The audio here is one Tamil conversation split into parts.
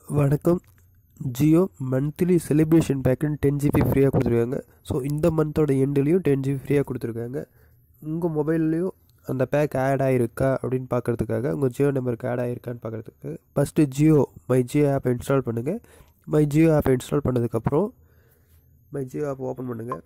வணக்கம் ஜியோ மந்த்லி செலிப்ரேஷன் பேக்குன்னு டென் ஜிபி ஃப்ரீயாக கொடுத்துருக்காங்க ஸோ இந்த மந்தோட எண்டுலேயும் டென் ஜிபி ஃப்ரீயாக கொடுத்துருக்காங்க உங்கள் மொபைல்லையும் அந்த பேக் ஆட் ஆகிருக்கா அப்படின்னு பார்க்குறதுக்காக உங்கள் ஜியோ நம்பருக்கு ஆட் ஆகிருக்கான்னு பார்க்குறதுக்கு first Jio my Jio app install பண்ணுங்கள் மை ஜியோ ஆப் இன்ஸ்டால் பண்ணதுக்கப்புறம் மை ஜியோ ஆப் ஓப்பன் பண்ணுங்கள்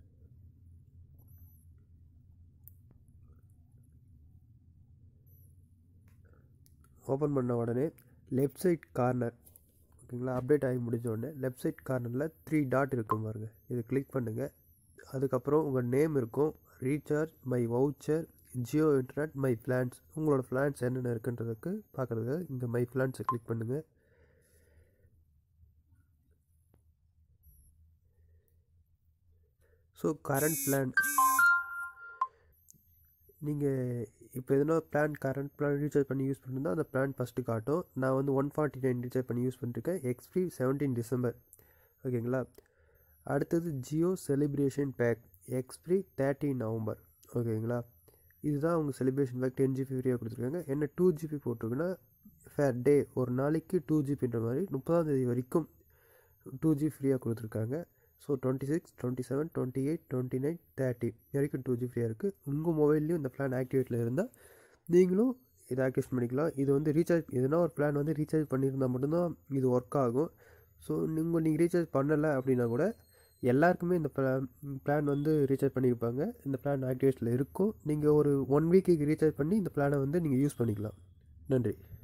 ஓப்பன் பண்ண உடனே லெஃப்ட் சைட் கார்னர் ஓகேங்களா அப்டேட் ஆகி முடிஞ்ச உடனே லெஃப்ட் சைட் கார்னரில் த்ரீ டாட் இருக்கும் பாருங்க இது கிளிக் பண்ணுங்கள் அதுக்கப்புறம் உங்கள் நேம் இருக்கும் recharge my voucher Jio internet my plans உங்களோட பிளான்ஸ் என்னென்ன இருக்குன்றதுக்கு பார்க்குறதுக்கு இங்கே மை பிளான்ஸை கிளிக் பண்ணுங்கள் ஸோ கரண்ட் பிளான் நீங்கள் இப்போ எதனா பிளான் கரண்ட் பிளான் ரீசார்ஜ் பண்ணி யூஸ் பண்ணிருந்தா அந்த பிளான் ஃபஸ்ட்டு காட்டும் நான் வந்து ஒன் ஃபார்ட்டி நைன் ரீசார்ஜ் பண்ணி யூஸ் பண்ணிருக்கேன் எக்ஸ்பி செவன்டீன் டிசம்பர் ஓகேங்களா அடுத்தது Jio celebration pack XP thirty November ஓகேங்களா இதுதான் அவங்க செலிப்ரேஷன் பேக் டென் ஜிபி ஃப்ரீயாக கொடுத்துருக்காங்க என்ன டூ ஜிபி போட்டிருக்குன்னா ஃபேர் டே ஒரு நாளைக்கு டூ ஜிபின்ற மாதிரி முப்பதாம் தேதி வரைக்கும் டூ ஜி ஃப்ரீயாக கொடுத்துருக்காங்க so twenty six twenty seven twenty eight twenty nine thirty வரைக்கும் டூ ஜி ஃப்ரீயாக இருக்குது உங்கள் மொபைல்லையும் இந்த பிளான் ஆக்டிவேட்டில் இருந்தால் நீங்களும் இதை ஆக்டிவேட் பண்ணிக்கலாம் இது வந்து ரீசார்ஜ் எதுனா ஒரு பிளான் வந்து ரீசார்ஜ் பண்ணியிருந்தால் மட்டும்தான் இது ஒர்க் ஆகும் ஸோ நீங்கள் நீங்கள் ரீசார்ஜ் பண்ணலை அப்படின்னா கூட எல்லாருக்குமே இந்த பிளான் பிளான் வந்து ரீசார்ஜ் பண்ணியிருப்பாங்க இந்த பிளான் ஆக்டிவேட்டில் இருக்கும் நீங்கள் ஒரு ஒன் வீக்குக்கு ரீசார்ஜ் பண்ணி இந்த பிளானை வந்து நீங்கள் யூஸ் பண்ணிக்கலாம் நன்றி